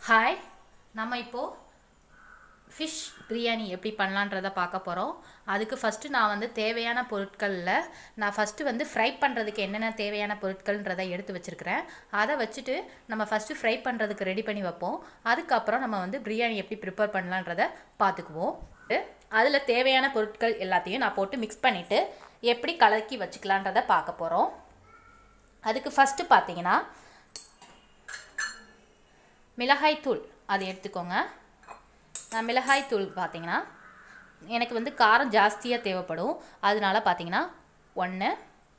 hi நம்ம இப்போது fish biryani எப்படி பண்ணலான்றதை பார்க்க போகிறோம் அதுக்கு ஃபஸ்ட்டு நான் வந்து தேவையான பொருட்களில் நான் ஃபஸ்ட்டு வந்து ஃப்ரை பண்ணுறதுக்கு என்னென்ன தேவையான பொருட்கள்ன்றதை எடுத்து வச்சுருக்கிறேன் அதை வச்சுட்டு நம்ம ஃபஸ்ட்டு ஃப்ரை பண்ணுறதுக்கு ரெடி பண்ணி வைப்போம் அதுக்கப்புறம் நம்ம வந்து பிரியாணி எப்படி ப்ரிப்பேர் பண்ணலான்றதை பார்த்துக்குவோம் அதில் தேவையான பொருட்கள் எல்லாத்தையும் நான் போட்டு மிக்ஸ் பண்ணிவிட்டு எப்படி கலக்கி வச்சுக்கலான்றதை பார்க்க போகிறோம் அதுக்கு ஃபஸ்ட்டு பார்த்தீங்கன்னா மிளகாய் தூள் அதை எடுத்துக்கோங்க நான் மிளகாய் தூள் பார்த்தீங்கன்னா எனக்கு வந்து காரம் ஜாஸ்தியாக தேவைப்படும் அதனால பார்த்தீங்கன்னா ஒன்று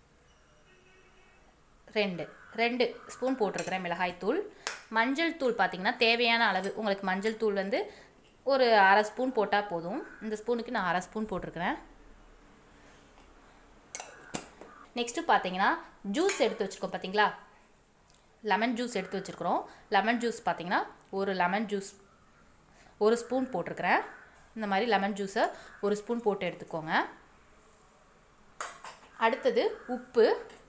ரெண்டு ரெண்டு ஸ்பூன் போட்டிருக்கிறேன் மிளகாய் தூள் மஞ்சள் தூள் பார்த்தீங்கன்னா தேவையான அளவு உங்களுக்கு மஞ்சள் தூள் வந்து ஒரு அரை ஸ்பூன் போட்டால் போதும் இந்த ஸ்பூனுக்கு நான் அரை ஸ்பூன் போட்டிருக்கிறேன் நெக்ஸ்ட்டு பார்த்தீங்கன்னா ஜூஸ் எடுத்து வச்சுருக்கோம் பார்த்தீங்களா லெமன் ஜூஸ் எடுத்து வச்சுருக்குறோம் லெமன் ஜூஸ் பார்த்தீங்கன்னா ஒரு லெமன் ஜூஸ் ஒரு ஸ்பூன் போட்டிருக்கிறேன் இந்த மாதிரி லெமன் ஜூஸை ஒரு ஸ்பூன் போட்டு எடுத்துக்கோங்க அடுத்தது உப்பு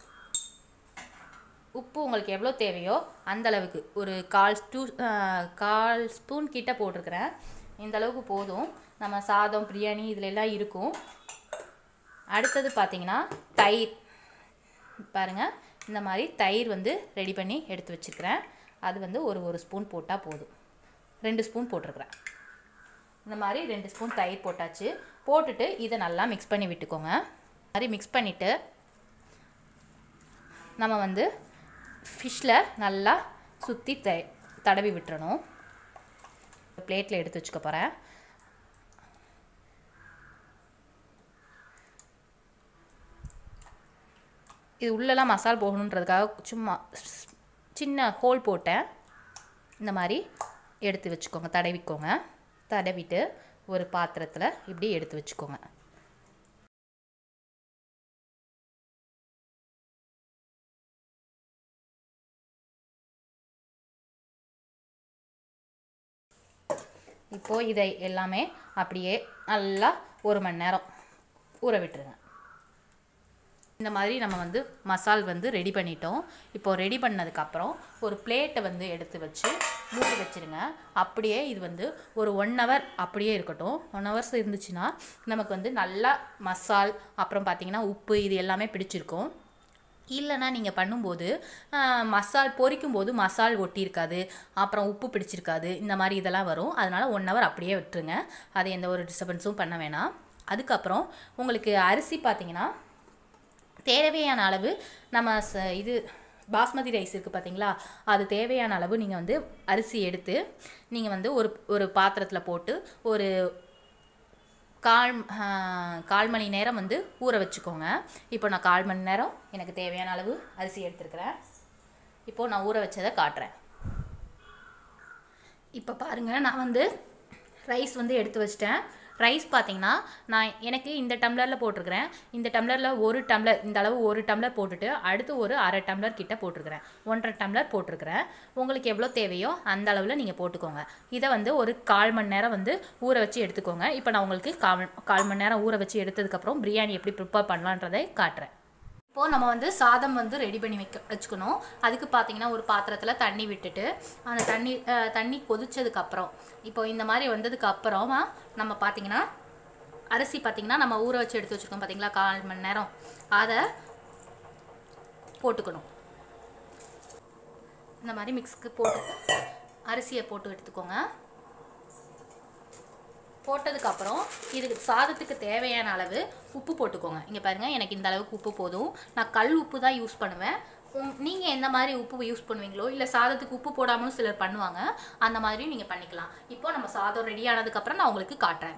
உப்பு உங்களுக்கு எவ்வளோ தேவையோ அந்த அளவுக்கு ஒரு கால் ஸ்டூ கால் ஸ்பூன் கிட்ட போட்டிருக்கிறேன் இந்த அளவுக்கு போதும் நம்ம சாதம் பிரியாணி இதில் எல்லாம் இருக்கும் அடுத்தது பார்த்தீங்கன்னா தயிர் பாருங்கள் இந்த மாதிரி தயிர் வந்து ரெடி பண்ணி எடுத்து வச்சுருக்கிறேன் அது வந்து ஒரு ஒரு ஸ்பூன் போட்டால் போதும் ரெண்டு ஸ்பூன் போட்டிருக்கிறேன் இந்த மாதிரி ரெண்டு ஸ்பூன் தயிர் போட்டாச்சு போட்டுட்டு இதை நல்லா மிக்ஸ் பண்ணி விட்டுக்கோங்க மாதிரி மிக்ஸ் பண்ணிவிட்டு நம்ம வந்து ஃபிஷ்ஷில் நல்லா சுற்றி த தடவி விட்டுறணும் பிளேட்டில் எடுத்து வச்சுக்க போகிறேன் இது உள்ளெல்லாம் மசால் போகணுன்றதுக்காக சும்மா சின்ன ஹோல் போட்டேன் இந்த மாதிரி எடுத்து வச்சுக்கோங்க தடவிக்கோங்க தடவிட்டு ஒரு பாத்திரத்தில் இப்படி எடுத்து வச்சுக்கோங்க இப்போது இதை எல்லாமே அப்படியே நல்லா ஒரு மணி நேரம் ஊற விட்டுருங்க இந்த மாதிரி நம்ம வந்து மசால் வந்து ரெடி பண்ணிட்டோம் இப்போ ரெடி பண்ணதுக்கப்புறம் ஒரு பிளேட்டை வந்து எடுத்து வச்சு மூடி வச்சுருங்க அப்படியே இது வந்து ஒரு ஒன் ஹவர் அப்படியே இருக்கட்டும் ஒன் ஹவர்ஸ் இருந்துச்சுன்னா நமக்கு வந்து நல்லா மசால் அப்புறம் பார்த்திங்கன்னா உப்பு இது எல்லாமே பிடிச்சிருக்கும் இல்லைனா நீங்கள் பண்ணும்போது மசால் பொரிக்கும் போது மசால் ஒட்டியிருக்காது அப்புறம் உப்பு பிடிச்சிருக்காது இந்த மாதிரி இதெல்லாம் வரும் அதனால் ஒன் ஹவர் அப்படியே விட்டுருங்க அது எந்த ஒரு டிஸ்டர்பன்ஸும் பண்ண வேணாம் அதுக்கப்புறம் உங்களுக்கு அரிசி பார்த்தீங்கன்னா தேவையான அளவு நம்ம ச இது பாஸ்மதி ரைஸ் இருக்குது பார்த்தீங்களா அது தேவையான அளவு நீங்கள் வந்து அரிசி எடுத்து நீங்கள் வந்து ஒரு ஒரு பாத்திரத்தில் போட்டு ஒரு கால் கால் மணி நேரம் வந்து ஊற வச்சுக்கோங்க இப்போ நான் கால் மணி நேரம் எனக்கு தேவையான அளவு அரிசி எடுத்துருக்கிறேன் இப்போது நான் ஊற வச்சதை காட்டுறேன் இப்போ பாருங்கள் நான் வந்து ரைஸ் வந்து எடுத்து வச்சிட்டேன் ரைஸ் பார்த்தீங்கன்னா நான் எனக்கு இந்த டம்ளரில் போட்டிருக்கிறேன் இந்த டம்ளரில் ஒரு டம்ளர் இந்த அளவு ஒரு டம்ளர் போட்டுட்டு அடுத்து ஒரு அரை டம்ளர் கிட்ட போட்டிருக்கிறேன் ஒன்றரை டம்ளர் போட்டிருக்கிறேன் உங்களுக்கு எவ்வளோ தேவையோ அந்த அளவில் நீங்கள் போட்டுக்கோங்க இதை வந்து ஒரு கால் மணி நேரம் வந்து ஊற வச்சு எடுத்துக்கோங்க இப்போ நான் உங்களுக்கு கால் கால் மணி நேரம் ஊற வச்சு எடுத்ததுக்கப்புறம் பிரியாணி எப்படி ப்ரிப்பேர் பண்ணலான்றதை காட்டுறேன் இப்போது நம்ம வந்து சாதம் வந்து ரெடி பண்ணி வைக்க வச்சுக்கணும் அதுக்கு பார்த்தீங்கன்னா ஒரு பாத்திரத்தில் தண்ணி விட்டுட்டு அந்த தண்ணி தண்ணி கொதிச்சதுக்கப்புறம் இப்போ இந்த மாதிரி வந்ததுக்கு அப்புறமா நம்ம பார்த்தீங்கன்னா அரிசி பார்த்தீங்கன்னா நம்ம ஊற வச்சு எடுத்து வச்சுருக்கோம் பார்த்தீங்களா கால் மணி நேரம் அதை போட்டுக்கணும் இந்த மாதிரி மிக்ஸ்க்கு போட்டு அரிசியை போட்டு எடுத்துக்கோங்க போட்டதுக்கப்புறம் இதுக்கு சாதத்துக்கு தேவையான அளவு உப்பு போட்டுக்கோங்க இங்கே பாருங்கள் எனக்கு இந்த அளவுக்கு உப்பு போதும் நான் கல் உப்பு தான் யூஸ் பண்ணுவேன் நீங்கள் எந்த மாதிரி உப்பு யூஸ் பண்ணுவீங்களோ இல்லை சாதத்துக்கு உப்பு போடாமலும் சிலர் பண்ணுவாங்க அந்த மாதிரியும் நீங்கள் பண்ணிக்கலாம் இப்போ நம்ம சாதம் ரெடி ஆனதுக்கப்புறம் நான் உங்களுக்கு காட்டுறேன்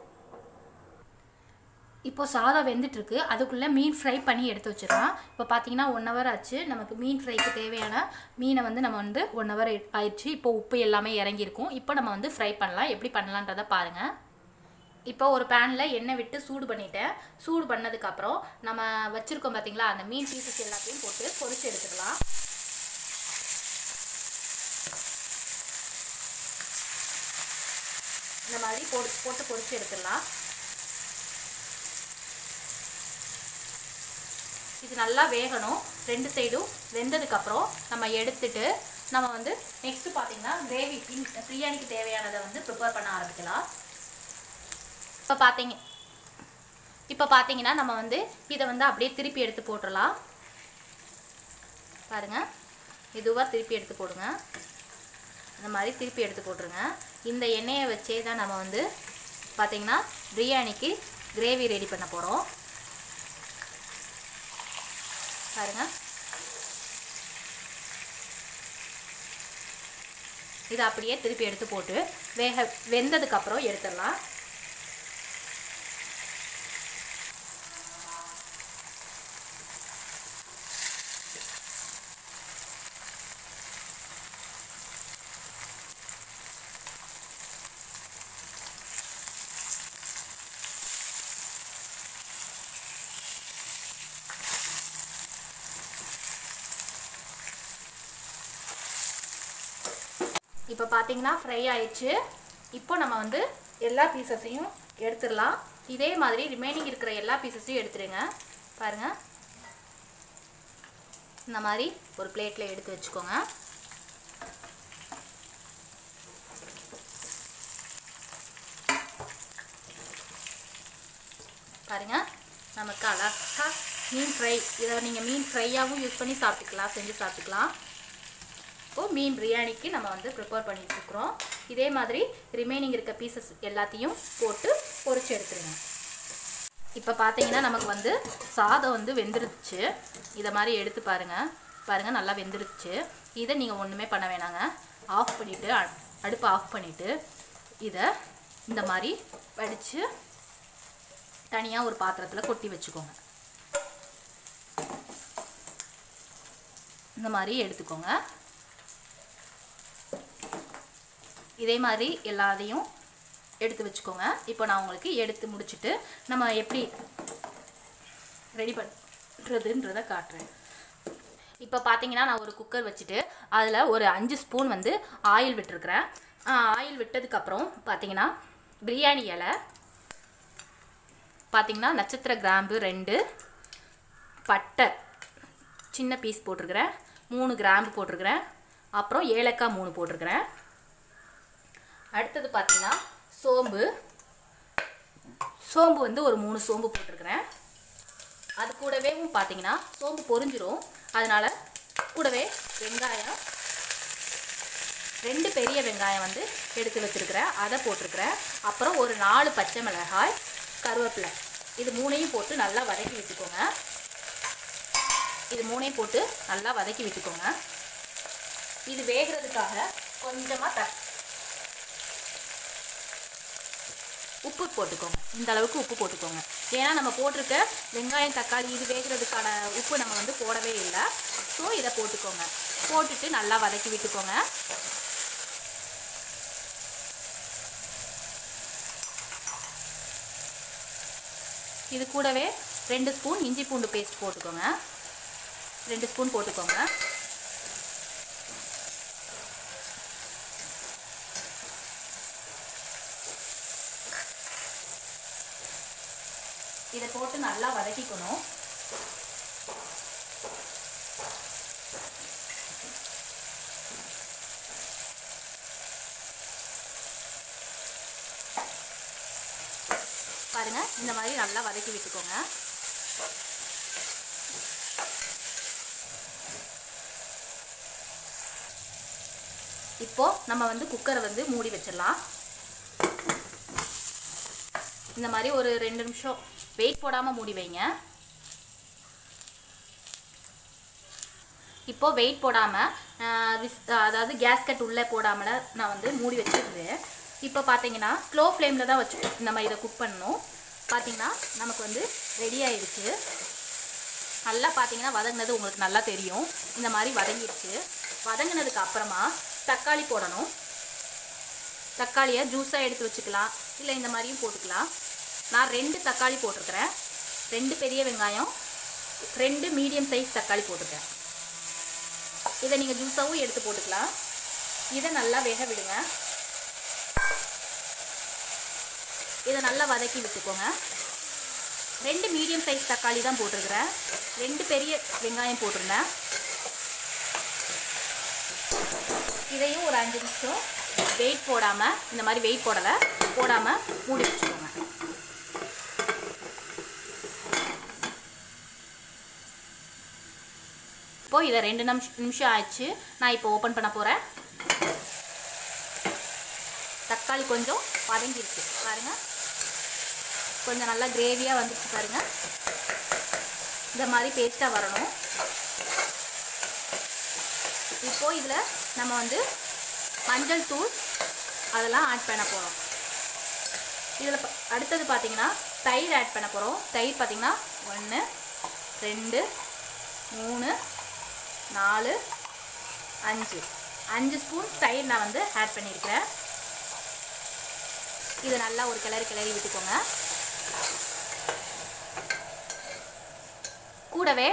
இப்போ சாதம் வெந்துட்டுருக்கு அதுக்குள்ளே மீன் ஃப்ரை பண்ணி எடுத்து வச்சிடலாம் இப்போ பார்த்தீங்கன்னா ஒன் ஹவர் ஆச்சு நமக்கு மீன் ஃப்ரைக்கு தேவையான மீனை வந்து நம்ம வந்து ஒன் ஹவர் ஆயிடுச்சு இப்போ உப்பு எல்லாமே இறங்கியிருக்கும் இப்போ நம்ம வந்து ஃப்ரை பண்ணலாம் எப்படி பண்ணலான்றதை பாருங்கள் இப்போ ஒரு பேனில் எண்ணெய் விட்டு சூடு பண்ணிட்டேன் சூடு பண்ணதுக்கப்புறம் நம்ம வச்சுருக்கோம் பார்த்தீங்களா அந்த மீன் பீசஸ் எல்லாத்தையும் போட்டு பொரிச்சு எடுத்துக்கலாம் இந்த மாதிரி போட்டு போட்டு பொரிச்சு எடுத்துடலாம் இது நல்லா வேகணும் ரெண்டு சைடும் வெந்ததுக்கப்புறம் நம்ம எடுத்துட்டு நம்ம வந்து நெக்ஸ்ட் பார்த்தீங்கன்னா கிரேவி பிரியாணிக்கு தேவையானதை வந்து ப்ரிப்பேர் பண்ண ஆரம்பிக்கலாம் இப்போ பார்த்தீங்க இப்போ பார்த்தீங்கன்னா நம்ம வந்து இதை வந்து அப்படியே திருப்பி எடுத்து போட்டுடலாம் பாருங்க மெதுவாக திருப்பி எடுத்து போடுங்க இந்த மாதிரி திருப்பி எடுத்து போட்டுருங்க இந்த எண்ணெயை வச்சே தான் நம்ம வந்து பார்த்தீங்கன்னா பிரியாணிக்கு கிரேவி ரெடி பண்ண போகிறோம் பாருங்க இதை அப்படியே திருப்பி எடுத்து போட்டு வேக வெந்ததுக்கப்புறம் எடுத்துடலாம் இப்போ பார்த்தீங்கன்னா ஃப்ரை ஆயிடுச்சு இப்போ நம்ம வந்து எல்லா பீசஸையும் எடுத்துடலாம் இதே மாதிரி ரிமைனிங் இருக்கிற எல்லா பீசஸையும் எடுத்துடுங்க பாருங்க இந்த மாதிரி ஒரு பிளேட்டில் எடுத்து வச்சுக்கோங்க பாருங்க நமக்கு அழகா மீன் ஃப்ரை இதை நீங்கள் மீன் ஃப்ரையாகவும் யூஸ் பண்ணி சாப்பிட்டுக்கலாம் செஞ்சு சாப்பிட்டுக்கலாம் இப்போது மீன் பிரியாணிக்கு நம்ம வந்து ப்ரிப்பேர் பண்ணிட்டு இருக்கிறோம் இதே மாதிரி ரிமைனிங் இருக்க பீசஸ் எல்லாத்தையும் போட்டு பொரிச்சு எடுத்துருங்க இப்போ பார்த்தீங்கன்னா நமக்கு வந்து சாதம் வந்து வெந்துருச்சு இதை மாதிரி எடுத்து பாருங்கள் பாருங்கள் நல்லா வெந்துருச்சு இதை நீங்கள் ஒன்றுமே பண்ண வேணாங்க ஆஃப் பண்ணிவிட்டு அடுப்பை ஆஃப் பண்ணிவிட்டு இதை இந்த மாதிரி வடித்து தனியாக ஒரு பாத்திரத்தில் கொட்டி வச்சுக்கோங்க இந்த மாதிரி எடுத்துக்கோங்க இதே மாதிரி எல்லாத்தையும் எடுத்து வச்சுக்கோங்க இப்போ நான் உங்களுக்கு எடுத்து முடிச்சுட்டு நம்ம எப்படி ரெடி பண்ணுறதுன்றதை காட்டுறேன் இப்போ பார்த்தீங்கன்னா நான் ஒரு குக்கர் வச்சுட்டு அதில் ஒரு அஞ்சு ஸ்பூன் வந்து ஆயில் விட்டுருக்குறேன் ஆயில் விட்டதுக்கப்புறம் பார்த்தீங்கன்னா பிரியாணி இலை பார்த்தீங்கன்னா நட்சத்திர கிராம்பு ரெண்டு பட்டை சின்ன பீஸ் போட்டிருக்கிறேன் மூணு கிராம்பு போட்டிருக்கிறேன் அப்புறம் ஏலக்காய் மூணு போட்டிருக்கிறேன் அடுத்தது பார்த்தீங்கன்னா சோம்பு சோம்பு வந்து ஒரு மூணு சோம்பு போட்டிருக்கிறேன் அது கூடவே பார்த்தீங்கன்னா சோம்பு பொரிஞ்சிரும் அதனால கூடவே வெங்காயம் ரெண்டு பெரிய வெங்காயம் வந்து எடுத்து வச்சுருக்கிறேன் அதை போட்டிருக்கிறேன் அப்புறம் ஒரு நாலு பச்சை மிளகாய் கருவேப்பிலை இது மூணையும் போட்டு நல்லா வதக்கி விட்டுக்கோங்க இது மூணையும் போட்டு நல்லா வதக்கி விட்டுக்கோங்க இது வேகிறதுக்காக கொஞ்சமாக த உப்பு போட்டுக்கோங்க இந்த அளவுக்கு உப்பு போட்டுக்கோங்க ஏன்னா நம்ம போட்டிருக்க வெங்காயம் தக்காளி இது வேகிறதுக்கான உப்பு நம்ம வந்து போடவே இல்லை ஸோ இதை போட்டுக்கோங்க போட்டுட்டு நல்லா வதக்கி விட்டுக்கோங்க இது கூடவே ரெண்டு ஸ்பூன் இஞ்சி பூண்டு பேஸ்ட் போட்டுக்கோங்க ரெண்டு ஸ்பூன் போட்டுக்கோங்க இதை போட்டு நல்லா வதக்கிக்கணும் பாருங்க இந்த மாதிரி நல்லா வதக்கி விட்டுக்கோங்க இப்போ நம்ம வந்து குக்கரை வந்து மூடி வச்சிடலாம் இந்த மாதிரி ஒரு ரெண்டு நிமிஷம் வெயிட் போடாமல் மூடி வைங்க இப்போ வெயிட் போடாமல் அதாவது கேஸ்கட் உள்ளே போடாமல் நான் வந்து மூடி வச்சிருந்தேன் இப்போ பார்த்தீங்கன்னா ஸ்லோ ஃப்ளேமில் தான் வச்சு நம்ம இதை குக் பண்ணணும் பார்த்தீங்கன்னா நமக்கு வந்து ரெடி ஆயிடுச்சு நல்லா பார்த்தீங்கன்னா வதங்கினது உங்களுக்கு நல்லா தெரியும் இந்த மாதிரி வதங்கிடுச்சு வதங்கினதுக்கு அப்புறமா தக்காளி போடணும் தக்காளியை ஜூஸாக எடுத்து வச்சுக்கலாம் இல்லை இந்த மாதிரியும் போட்டுக்கலாம் நான் ரெண்டு தக்காளி போட்டிருக்கிறேன் ரெண்டு பெரிய வெங்காயம் ரெண்டு மீடியம் சைஸ் தக்காளி போட்டிருக்கேன் இதை நீங்கள் ஜூஸாகவும் எடுத்து போட்டுக்கலாம் இதை நல்லா வேக விடுங்க இதை நல்லா வதக்கி விட்டுக்கோங்க ரெண்டு மீடியம் சைஸ் தக்காளி தான் போட்டிருக்கிறேன் ரெண்டு பெரிய வெங்காயம் போட்டிருந்தேன் இதையும் ஒரு அஞ்சு நிமிஷம் வெயிட் போடாமல் இந்த மாதிரி வெயிட் போடலை போடாமல் மூடி வச்சுக்கோங்க இப்போ இதை ரெண்டு நிமிஷம் நிமிஷம் ஆயிடுச்சு நான் இப்போ ஓப்பன் பண்ண போகிறேன் தக்காளி கொஞ்சம் வதங்கிருச்சு பாருங்க கொஞ்சம் நல்லா கிரேவியாக வந்துச்சு பாருங்க இந்த மாதிரி பேஸ்ட்டாக வரணும் இப்போ இதில் நம்ம வந்து மஞ்சள் தூள் அதெல்லாம் ஆட் பண்ண போகிறோம் இதில் ப- அடுத்தது பார்த்தீங்கன்னா தயிர் ஆட் பண்ண போகிறோம் தயிர் பார்த்தீங்கன்னா ஒன்று ரெண்டு மூணு நாலு அஞ்சு அஞ்சு ஸ்பூன் தயிர் நான் வந்து ஆட் பண்ணியிருக்கிறேன் இதை நல்லா ஒரு கிளறி கிளறி விட்டுக்கோங்க கூடவே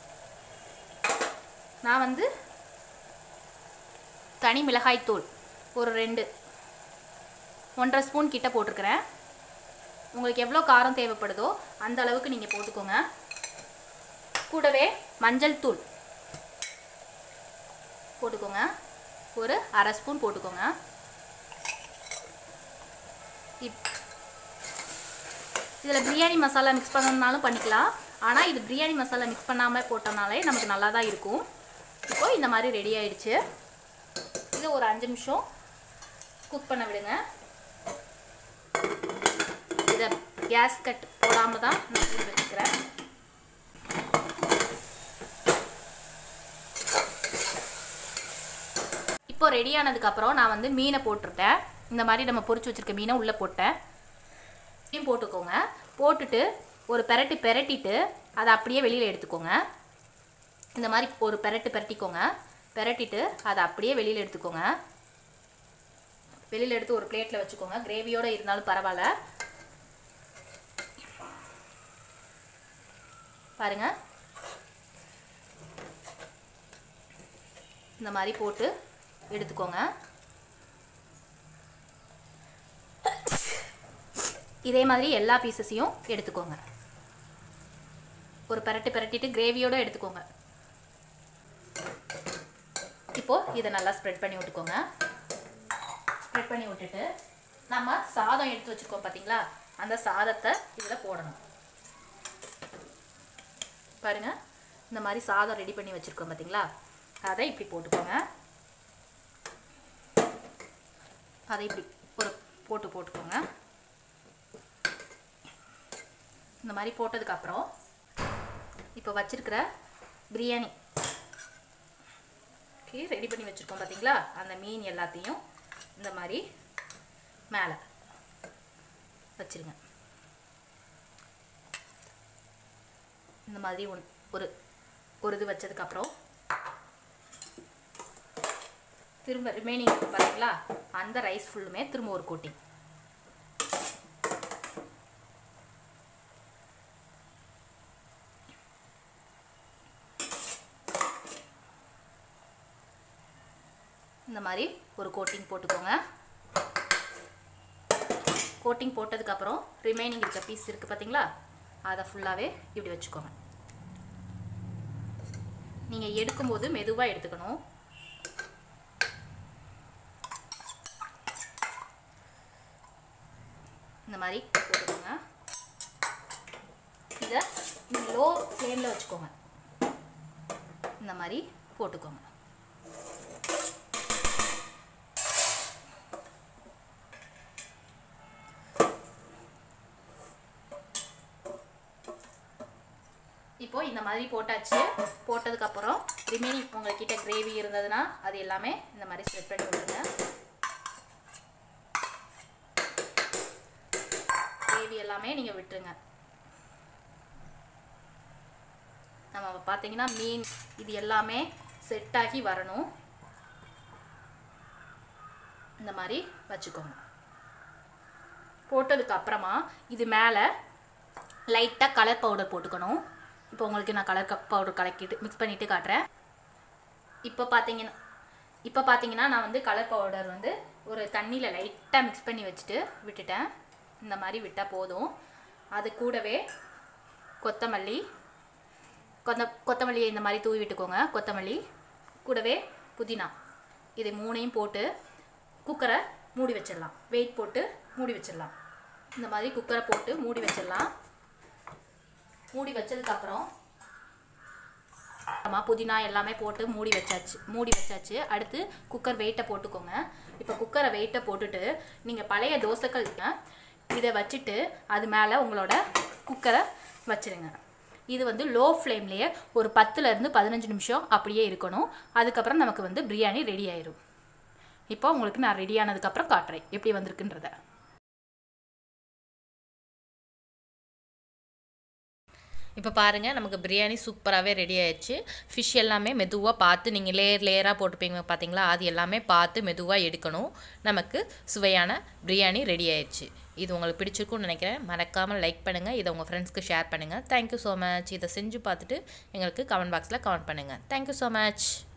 நான் வந்து தனி மிளகாய் தூள் ஒரு ரெண்டு ஒன்றரை ஸ்பூன் கிட்ட போட்டிருக்கிறேன் உங்களுக்கு எவ்வளோ காரம் தேவைப்படுதோ அந்த அளவுக்கு நீங்கள் போட்டுக்கோங்க கூடவே மஞ்சள் தூள் போட்டுக்கோங்க ஒரு அரை ஸ்பூன் போட்டுக்கோங்க இப் இதில் பிரியாணி மசாலா மிக்ஸ் பண்ணணும்னாலும் பண்ணிக்கலாம் ஆனால் இது பிரியாணி மசாலா மிக்ஸ் பண்ணாமல் போட்டோம்னாலே நமக்கு நல்லா தான் இருக்கும் இப்போ இந்த மாதிரி ரெடி ஆயிடுச்சு இதை ஒரு அஞ்சு நிமிஷம் குக் பண்ண விடுங்க இதை கேஸ் கட் போடாமல் தான் நான் மூடி வச்சுக்கிறேன் இப்போ ரெடி ஆனதுக்கப்புறம் நான் வந்து மீனை போட்டிருக்கேன் இந்த மாதிரி நம்ம பொரிச்சு வச்சிருக்க மீனை உள்ளே போட்டேன் மீன் போட்டுக்கோங்க போட்டுட்டு ஒரு பெரட்டு பெரட்டிட்டு அதை அப்படியே வெளியில் எடுத்துக்கோங்க இந்த மாதிரி ஒரு பெரட்டு பெரட்டிக்கோங்க பெரட்டிட்டு அதை அப்படியே வெளியில் எடுத்துக்கோங்க வெளியில் எடுத்து ஒரு பிளேட்டில் வச்சுக்கோங்க கிரேவியோடு இருந்தாலும் பரவாயில்ல பாருங்க இந்த மாதிரி போட்டு எடுத்துக்கோங்க இதே மாதிரி எல்லா பீசஸையும் எடுத்துக்கோங்க ஒரு பரட்டு பரட்டிட்டு கிரேவியோட எடுத்துக்கோங்க இப்போ இதை நல்லா ஸ்ப்ரெட் பண்ணி விட்டுக்கோங்க ஸ்ப்ரெட் பண்ணி விட்டுட்டு நம்ம சாதம் எடுத்து வச்சிருக்கோம் பார்த்தீங்களா அந்த சாதத்தை இதில் போடணும் பாருங்க இந்த மாதிரி சாதம் ரெடி பண்ணி வச்சிருக்கோம் பார்த்தீங்களா அதை இப்படி போட்டுக்கோங்க அதை இப்படி ஒரு போட்டு போட்டுக்கோங்க இந்த மாதிரி போட்டதுக்கப்புறம் இப்போ வச்சிருக்கிற பிரியாணி ஓகே ரெடி பண்ணி வச்சுருக்கோம் பார்த்தீங்களா அந்த மீன் எல்லாத்தையும் இந்த மாதிரி மேலே வச்சிருங்க இந்த மாதிரி ஒன் ஒரு ஒரு இது வச்சதுக்கப்புறம் திரும்ப ரிமைனிங் பார்த்தீங்களா அந்த ரைஸ் ஃபுல்லுமே திரும்ப ஒரு கோட்டிங் இந்த மாதிரி ஒரு கோட்டிங் போட்டுக்கோங்க கோட்டிங் போட்டதுக்கப்புறம் ரிமைனிங் இருக்க பீஸ் இருக்குது பார்த்தீங்களா அதை ஃபுல்லாகவே இப்படி வச்சுக்கோங்க நீங்கள் எடுக்கும்போது மெதுவாக எடுத்துக்கணும் இந்த மாதிரி போட்டுக்கோங்க இதை லோ ஃப்ளேமில் வச்சுக்கோங்க இந்த மாதிரி போட்டுக்கோங்க இப்போ இந்த மாதிரி போட்டாச்சு போட்டதுக்கப்புறம் ரிமைனிங் உங்கள்கிட்ட கிரேவி இருந்ததுன்னா அது எல்லாமே இந்த மாதிரி ஸ்ப்ரெட் பண்ணி விட்டுருங்க கிரேவி எல்லாமே நீங்கள் விட்டுருங்க நம்ம பார்த்தீங்கன்னா மீன் இது எல்லாமே செட் ஆகி வரணும் இந்த மாதிரி வச்சுக்கோங்க போட்டதுக்கு அப்புறமா இது மேலே லைட்டாக கலர் பவுடர் போட்டுக்கணும் இப்போ உங்களுக்கு நான் கலர் பவுடர் கலக்கிட்டு மிக்ஸ் பண்ணிவிட்டு காட்டுறேன் இப்போ பார்த்தீங்கன்னா இப்போ பார்த்தீங்கன்னா நான் வந்து கலர் பவுடர் வந்து ஒரு தண்ணியில் லைட்டாக மிக்ஸ் பண்ணி வச்சுட்டு விட்டுட்டேன் இந்த மாதிரி விட்டால் போதும் அது கூடவே கொத்தமல்லி கொத்த கொத்தமல்லியை இந்த மாதிரி தூவி விட்டுக்கோங்க கொத்தமல்லி கூடவே புதினா இதை மூணையும் போட்டு குக்கரை மூடி வச்சிடலாம் வெயிட் போட்டு மூடி வச்சிடலாம் இந்த மாதிரி குக்கரை போட்டு மூடி வச்சிடலாம் மூடி வச்சதுக்கப்புறம் அப்புறமா புதினா எல்லாமே போட்டு மூடி வச்சாச்சு மூடி வச்சாச்சு அடுத்து குக்கர் வெயிட்டை போட்டுக்கோங்க இப்போ குக்கரை வெயிட்டை போட்டுட்டு நீங்கள் பழைய தோசைக்கல் இதை வச்சுட்டு அது மேலே உங்களோட குக்கரை வச்சிருங்க இது வந்து லோ ஃப்ளேம்லேயே ஒரு பத்துலேருந்து பதினஞ்சு நிமிஷம் அப்படியே இருக்கணும் அதுக்கப்புறம் நமக்கு வந்து பிரியாணி ரெடி ஆயிரும் இப்போ உங்களுக்கு நான் ரெடி ஆனதுக்கப்புறம் காட்டுறேன் எப்படி வந்திருக்குன்றத இப்போ பாருங்கள் நமக்கு பிரியாணி சூப்பராகவே ரெடி ஆயிடுச்சு ஃபிஷ் எல்லாமே மெதுவாக பார்த்து நீங்கள் லேயர் லேயராக போட்டுப்பீங்க பார்த்தீங்களா அது எல்லாமே பார்த்து மெதுவாக எடுக்கணும் நமக்கு சுவையான பிரியாணி ரெடி ஆயிடுச்சு இது உங்களுக்கு பிடிச்சிருக்கும்னு நினைக்கிறேன் மறக்காமல் லைக் பண்ணுங்கள் இதை உங்கள் ஃப்ரெண்ட்ஸ்க்கு ஷேர் பண்ணுங்கள் தேங்க்யூ ஸோ மச் இதை செஞ்சு பார்த்துட்டு எங்களுக்கு கமெண்ட் பாக்ஸில் கமெண்ட் பண்ணுங்கள் தேங்க்யூ ஸோ மச்